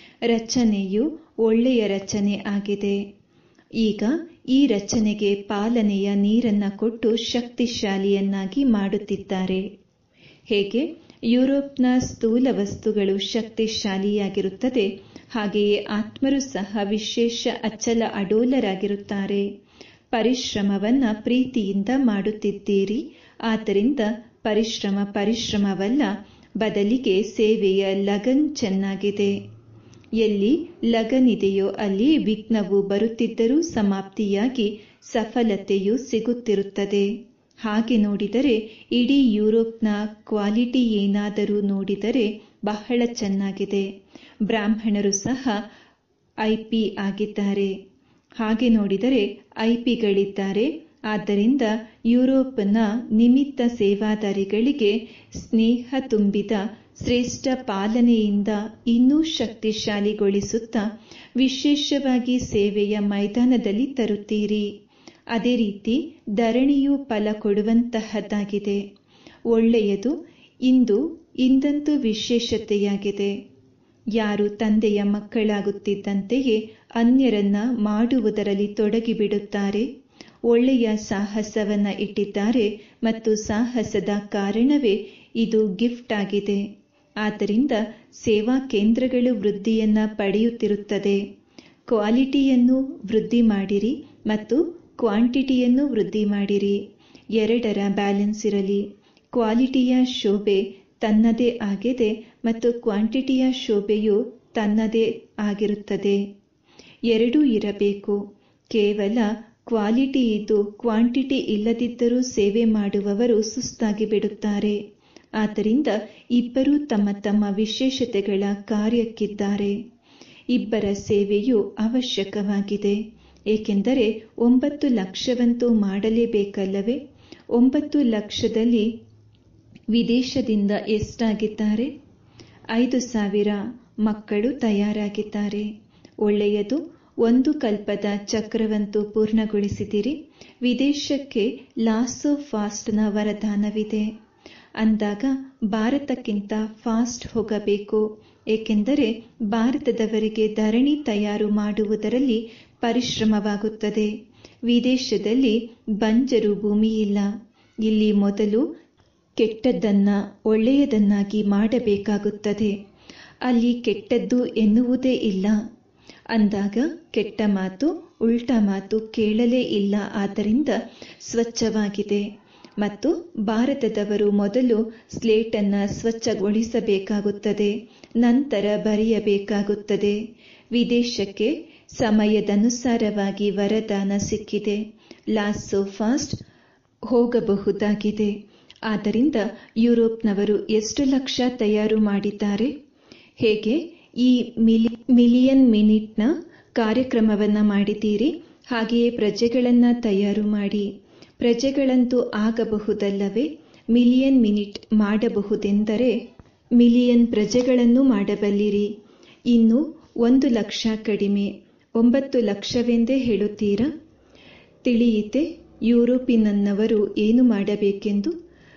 ರಚನೆಯು ಒಳ್ಳೆಯ ರಚನೆ ಆಗಿದೆ ಈಗ ಈ ರಚನೆಗೆ ಪಾಲನೆಯ ನೀರನ್ನ ಕೊಟ್ಟು ಶಕ್ತಿಶಾಲಿಯನ್ನಾಗಿ ಮಾಡುತ್ತಿದ್ದಾರೆ ಹೇಗೆ ಯುರೋಪ್ನ ಸ್ಥೂಲ ವಸ್ತುಗಳು ಶಕ್ತಿಶಾಲಿಯಾಗಿರುತ್ತದೆ ಹಾಗೆಯೇ ಆತ್ಮರು ಸಹ ವಿಶೇಷ ಅಚಲ ಅಡೋಲರಾಗಿರುತ್ತಾರೆ ಪರಿಶ್ರಮವನ್ನ ಪ್ರೀತಿಯಿಂದ ಮಾಡುತ್ತಿದ್ದೀರಿ ಆದ್ದರಿಂದ ಪರಿಶ್ರಮ ಪರಿಶ್ರಮವಲ್ಲ ಬದಲಿಗೆ ಸೇವೆಯ ಲಗನ್ ಚೆನ್ನಾಗಿದೆ ಎಲ್ಲಿ ಲಗನಿದೆಯೋ ಅಲ್ಲಿ ವಿಘ್ನವು ಬರುತ್ತಿದ್ದರೂ ಸಮಾಪ್ತಿಯಾಗಿ ಸಫಲತೆಯು ಸಿಗುತ್ತಿರುತ್ತದೆ ಹಾಗೆ ನೋಡಿದರೆ ಇಡೀ ಯುರೋಪ್ನ ಕ್ವಾಲಿಟಿ ಏನಾದರೂ ನೋಡಿದರೆ ಬಹಳ ಚೆನ್ನಾಗಿದೆ ಬ್ರಾಹ್ಮಣರು ಸಹ ಐಪಿ ಆಗಿದ್ದಾರೆ ಹಾಗೆ ನೋಡಿದರೆ ಐಪಿಗಳಿದ್ದಾರೆ ಆದ್ದರಿಂದ ಯುರೋಪ್ನ ನಿಮಿತ್ತ ಸೇವಾದಾರಿಗಳಿಗೆ ಸ್ನೇಹ ತುಂಬಿದ ಶ್ರೇಷ್ಠ ಪಾಲನೆಯಿಂದ ಇನ್ನೂ ಶಕ್ತಿಶಾಲಿಗೊಳಿಸುತ್ತಾ ವಿಶೇಷವಾಗಿ ಸೇವೆಯ ಮೈದಾನದಲ್ಲಿ ತರುತ್ತೀರಿ ಅದೇ ರೀತಿ ಧರಣಿಯು ಫಲ ಕೊಡುವಂತಹದ್ದಾಗಿದೆ ಒಳ್ಳೆಯದು ಇಂದು ಇಂದಂತೂ ವಿಶೇಷತೆಯಾಗಿದೆ ಯಾರು ತಂದೆಯ ಮಕ್ಕಳಾಗುತ್ತಿದ್ದಂತೆಯೇ ಅನ್ಯರನ್ನ ಮಾಡುವುದರಲ್ಲಿ ತೊಡಗಿಬಿಡುತ್ತಾರೆ ಒಳ್ಳೆಯ ಸಾಹಸವನ್ನ ಇಟ್ಟಿದ್ದಾರೆ ಮತ್ತು ಸಾಹಸದ ಕಾರಣವೇ ಇದು ಗಿಫ್ಟ್ ಆಗಿದೆ ಆದ್ದರಿಂದ ಸೇವಾ ಕೇಂದ್ರಗಳು ವೃದ್ಧಿಯನ್ನ ಪಡೆಯುತ್ತಿರುತ್ತದೆ ಕ್ವಾಲಿಟಿಯನ್ನು ವೃದ್ಧಿ ಮಾಡಿರಿ ಮತ್ತು ಕ್ವಾಂಟಿಟಿಯನ್ನು ವೃದ್ಧಿ ಮಾಡಿರಿ ಎರಡರ ಬ್ಯಾಲೆನ್ಸ್ ಇರಲಿ ಕ್ವಾಲಿಟಿಯ ಶೋಭೆ ತನ್ನದೇ ಆಗಿದೆ ಮತ್ತು ಕ್ವಾಂಟಿಟಿಯ ಶೋಭೆಯು ತನ್ನದೇ ಆಗಿರುತ್ತದೆ ಎರಡೂ ಇರಬೇಕು ಕೇವಲ ಕ್ವಾಲಿಟಿ ಇದ್ದು ಕ್ವಾಂಟಿಟಿ ಇಲ್ಲದಿದ್ದರೂ ಸೇವೆ ಮಾಡುವವರು ಸುಸ್ತಾಗಿ ಬಿಡುತ್ತಾರೆ ಆದ್ದರಿಂದ ಇಬ್ಬರೂ ತಮ್ಮ ತಮ್ಮ ವಿಶೇಷತೆಗಳ ಕಾರ್ಯಕ್ಕಿದ್ದಾರೆ ಇಬ್ಬರ ಸೇವೆಯು ಅವಶ್ಯಕವಾಗಿದೆ ಏಕೆಂದರೆ ಒಂಬತ್ತು ಲಕ್ಷವಂತೂ ಮಾಡಲೇಬೇಕಲ್ಲವೇ ಒಂಬತ್ತು ಲಕ್ಷದಲ್ಲಿ ವಿದೇಶದಿಂದ ಎಷ್ಟಾಗಿದ್ದಾರೆ ಐದು ಸಾವಿರ ಮಕ್ಕಳು ತಯಾರಾಗಿದ್ದಾರೆ ಒಳ್ಳೆಯದು ಒಂದು ಕಲ್ಪದ ಚಕ್ರವಂತೂ ಪೂರ್ಣಗೊಳಿಸಿದಿರಿ ವಿದೇಶಕ್ಕೆ ಲಾಸೋ ಫಾಸ್ಟ್ನ ವರದಾನವಿದೆ ಅಂದಾಗ ಭಾರತಕ್ಕಿಂತ ಫಾಸ್ಟ್ ಹೋಗಬೇಕು ಏಕೆಂದರೆ ಭಾರತದವರಿಗೆ ಧರಣಿ ತಯಾರು ಮಾಡುವುದರಲ್ಲಿ ಪರಿಶ್ರಮವಾಗುತ್ತದೆ ವಿದೇಶದಲ್ಲಿ ಬಂಜರು ಭೂಮಿಯಿಲ್ಲ ಇಲ್ಲಿ ಮೊದಲು ಕೆಟ್ಟದ್ದನ್ನ ಒಳ್ಳೆಯದನ್ನಾಗಿ ಮಾಡಬೇಕಾಗುತ್ತದೆ ಅಲ್ಲಿ ಕೆಟ್ಟದ್ದು ಎನ್ನುವುದೇ ಇಲ್ಲ ಅಂದಾಗ ಕೆಟ್ಟ ಮಾತು ಉಲ್ಟಾ ಮಾತು ಕೇಳಲೇ ಇಲ್ಲ ಆದ್ದರಿಂದ ಸ್ವಚ್ಛವಾಗಿದೆ ಮತ್ತು ಭಾರತದವರು ಮೊದಲು ಸ್ಲೇಟನ್ನ ಸ್ವಚ್ಛಗೊಳಿಸಬೇಕಾಗುತ್ತದೆ ನಂತರ ಬರೆಯಬೇಕಾಗುತ್ತದೆ ವಿದೇಶಕ್ಕೆ ಸಮಯದನುಸಾರವಾಗಿ ವರದಾನ ಸಿಕ್ಕಿದೆ ಲಾಸೋ ಫಾಸ್ಟ್ ಹೋಗಬಹುದಾಗಿದೆ ಆದ್ದರಿಂದ ಯುರೋಪ್ನವರು ಎಷ್ಟು ಲಕ್ಷ ತಯಾರು ಮಾಡಿದ್ದಾರೆ ಹೇಗೆ ಈ ಮಿಲಿ ಮಿಲಿಯನ್ ಮಿನಿಟ್ನ ಕಾರ್ಯಕ್ರಮವನ್ನ ಮಾಡಿದ್ದೀರಿ ಹಾಗೆಯೇ ಪ್ರಜೆಗಳನ್ನ ತಯಾರು ಮಾಡಿ ಪ್ರಜೆಗಳಂತೂ ಆಗಬಹುದಲ್ಲವೇ ಮಿಲಿಯನ್ ಮಿನಿಟ್ ಮಾಡಬಹುದೆಂದರೆ ಮಿಲಿಯನ್ ಪ್ರಜೆಗಳನ್ನು ಮಾಡಬಲ್ಲಿರಿ ಇನ್ನು ಒಂದು ಲಕ್ಷ ಕಡಿಮೆ ಒಂಬತ್ತು ಲಕ್ಷವೆಂದೇ ಹೇಳುತ್ತೀರಾ ತಿಳಿಯಿತೆ ಯುರೋಪಿನನ್ನವರು ಏನು ಮಾಡಬೇಕೆಂದು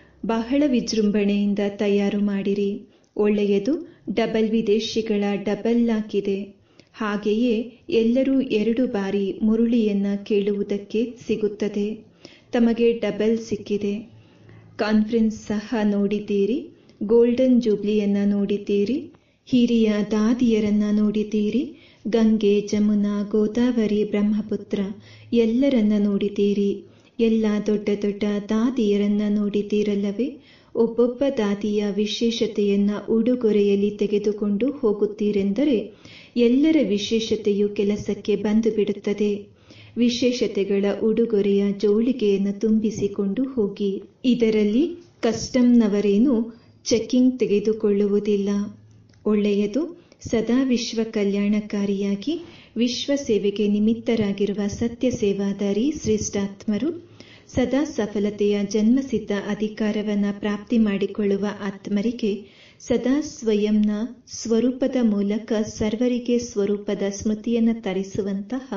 ಬಹಳ ವಿಜೃಂಭಣೆಯಿಂದ ತಯಾರು ಮಾಡಿರಿ ಒಳ್ಳೆಯದು ಡಬಲ್ ವಿದೇಶಿಗಳ ಡಬಲ್ ಹಾಕಿದೆ ಹಾಗೆಯೇ ಎಲ್ಲರೂ ಎರಡು ಬಾರಿ ಮುರುಳಿಯನ್ನ ಕೇಳುವುದಕ್ಕೆ ಸಿಗುತ್ತದೆ ತಮಗೆ ಡಬಲ್ ಸಿಕ್ಕಿದೆ ಕಾನ್ಫರೆನ್ಸ್ ಸಹ ನೋಡಿದ್ದೀರಿ ಗೋಲ್ಡನ್ ಜೂಬ್ಲಿಯನ್ನ ನೋಡಿದ್ದೀರಿ ಹಿರಿಯ ದಾದಿಯರನ್ನ ನೋಡಿದ್ದೀರಿ ಗಂಗೆ ಜಮುನಾ ಗೋದಾವರಿ ಬ್ರಹ್ಮಪುತ್ರ ಎಲ್ಲರನ್ನ ನೋಡಿದ್ದೀರಿ ಎಲ್ಲ ದೊಡ್ಡ ದೊಡ್ಡ ದಾದಿಯರನ್ನ ನೋಡಿದ್ದೀರಲ್ಲವೇ ಒಬ್ಬೊಬ್ಬ ದಾದಿಯ ವಿಶೇಷತೆಯನ್ನ ಉಡುಗೊರೆಯಲ್ಲಿ ತೆಗೆದುಕೊಂಡು ಹೋಗುತ್ತೀರೆಂದರೆ ಎಲ್ಲರ ವಿಶೇಷತೆಯು ಕೆಲಸಕ್ಕೆ ಬಂದು ಬಿಡುತ್ತದೆ ವಿಶೇಷತೆಗಳ ಉಡುಗೊರೆಯ ಜೋಳಿಗೆಯನ್ನು ತುಂಬಿಸಿಕೊಂಡು ಹೋಗಿ ಇದರಲ್ಲಿ ಕಸ್ಟಮ್ನವರೇನು ಚೆಕಿಂಗ್ ತೆಗೆದುಕೊಳ್ಳುವುದಿಲ್ಲ ಒಳ್ಳೆಯದು ಸದಾ ವಿಶ್ವ ಕಲ್ಯಾಣಕಾರಿಯಾಗಿ ವಿಶ್ವ ಸೇವೆಗೆ ನಿಮಿತ್ತರಾಗಿರುವ ಸತ್ಯ ಸೇವಾದಾರಿ ಶ್ರೇಷ್ಠಾತ್ಮರು ಸದಾ ಸಫಲತೆಯ ಜನ್ಮಸಿದ್ಧ ಅಧಿಕಾರವನ್ನ ಪ್ರಾಪ್ತಿ ಮಾಡಿಕೊಳ್ಳುವ ಆತ್ಮರಿಗೆ ಸದಾ ಸ್ವಯಂನ ಸ್ವರೂಪದ ಮೂಲಕ ಸರ್ವರಿಗೆ ಸ್ವರೂಪದ ಸ್ಮೃತಿಯನ್ನು ತರಿಸುವಂತಹ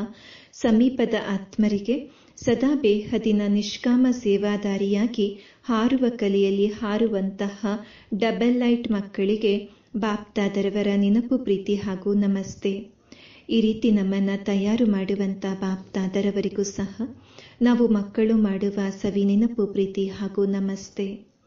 ಸಮೀಪದ ಆತ್ಮರಿಗೆ ಸದಾ ಬೇಹದಿನ ನಿಷ್ಕಾಮ ಸೇವಾದಾರಿಯಾಗಿ ಹಾರುವ ಕಲೆಯಲ್ಲಿ ಹಾರುವಂತಹ ಡಬಲ್ ಲೈಟ್ ಮಕ್ಕಳಿಗೆ ಬಾಪ್ತಾದರವರ ನೆನಪು ಪ್ರೀತಿ ಹಾಗೂ ನಮಸ್ತೆ ಈ ರೀತಿ ನಮ್ಮನ್ನ ತಯಾರು ಮಾಡುವಂತ ಬಾಪ್ತಾದರವರಿಗೂ ಸಹ ನಾವು ಮಕ್ಕಳು ಮಾಡುವ ಸವಿ ನೆನಪು ಪ್ರೀತಿ ಹಾಗೂ ನಮಸ್ತೆ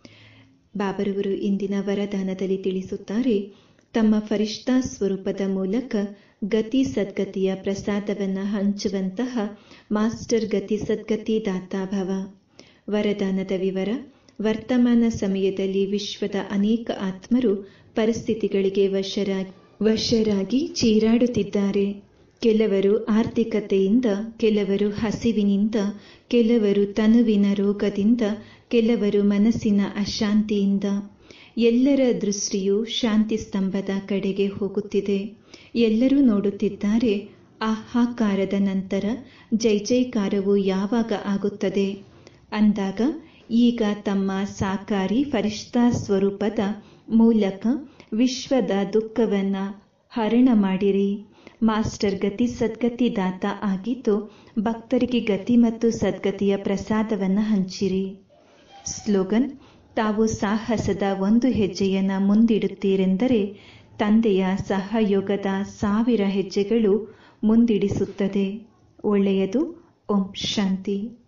ಬಾಬರವರು ಇಂದಿನ ವರದಾನದಲ್ಲಿ ತಿಳಿಸುತ್ತಾರೆ ತಮ್ಮ ಫರಿಷ್ಠಾ ಸ್ವರೂಪದ ಮೂಲಕ ಗತಿ ಸದ್ಗತಿಯ ಪ್ರಸಾದವನ್ನ ಹಂಚುವಂತಹ ಮಾಸ್ಟರ್ ಗತಿ ಸದ್ಗತಿ ದಾತಾಭವ ವರದಾನದ ವಿವರ ವರ್ತಮಾನ ಸಮಯದಲ್ಲಿ ವಿಶ್ವದ ಅನೇಕ ಆತ್ಮರು ಪರಿಸ್ಥಿತಿಗಳಿಗೆ ವಶರಾಗಿ ವಶರಾಗಿ ಚೀರಾಡುತ್ತಿದ್ದಾರೆ ಕೆಲವರು ಆರ್ಥಿಕತೆಯಿಂದ ಕೆಲವರು ಹಸಿವಿನಿಂದ ಕೆಲವರು ತನುವಿನ ರೋಗದಿಂದ ಕೆಲವರು ಮನಸ್ಸಿನ ಅಶಾಂತಿಯಿಂದ ಎಲ್ಲರ ದೃಷ್ಟಿಯು ಶಾಂತಿ ಸ್ತಂಭದ ಕಡೆಗೆ ಹೋಗುತ್ತಿದೆ ಎಲ್ಲರೂ ನೋಡುತ್ತಿದ್ದಾರೆ ಆಹಾಕಾರದ ನಂತರ ಜೈ ಜೈಕಾರವು ಯಾವಾಗ ಆಗುತ್ತದೆ ಅಂದಾಗ ಈಗ ತಮ್ಮ ಸಾಕಾರಿ ಫರಿಷ್ಠಾ ಸ್ವರೂಪದ ಮೂಲಕ ವಿಶ್ವದ ದುಃಖವನ್ನ ಹರಣ ಮಾಡಿರಿ ಮಾಸ್ಟರ್ ಗತಿ ಸದ್ಗತಿದಾತ ಆಗಿದ್ದು ಭಕ್ತರಿಗೆ ಗತಿ ಮತ್ತು ಸದ್ಗತಿಯ ಪ್ರಸಾದವನ್ನ ಹಂಚಿರಿ ಸ್ಲೋಗನ್ ತಾವು ಸಾಹಸದ ಒಂದು ಹೆಜ್ಜೆಯನ್ನ ಮುಂದಿಡುತ್ತೀರೆಂದರೆ ತಂದೆಯ ಸಹಯೋಗದ ಸಾವಿರ ಹೆಜ್ಜೆಗಳು ಮುಂದಿಡಿಸುತ್ತದೆ ಒಳ್ಳೆಯದು ಓಂ ಶಾಂತಿ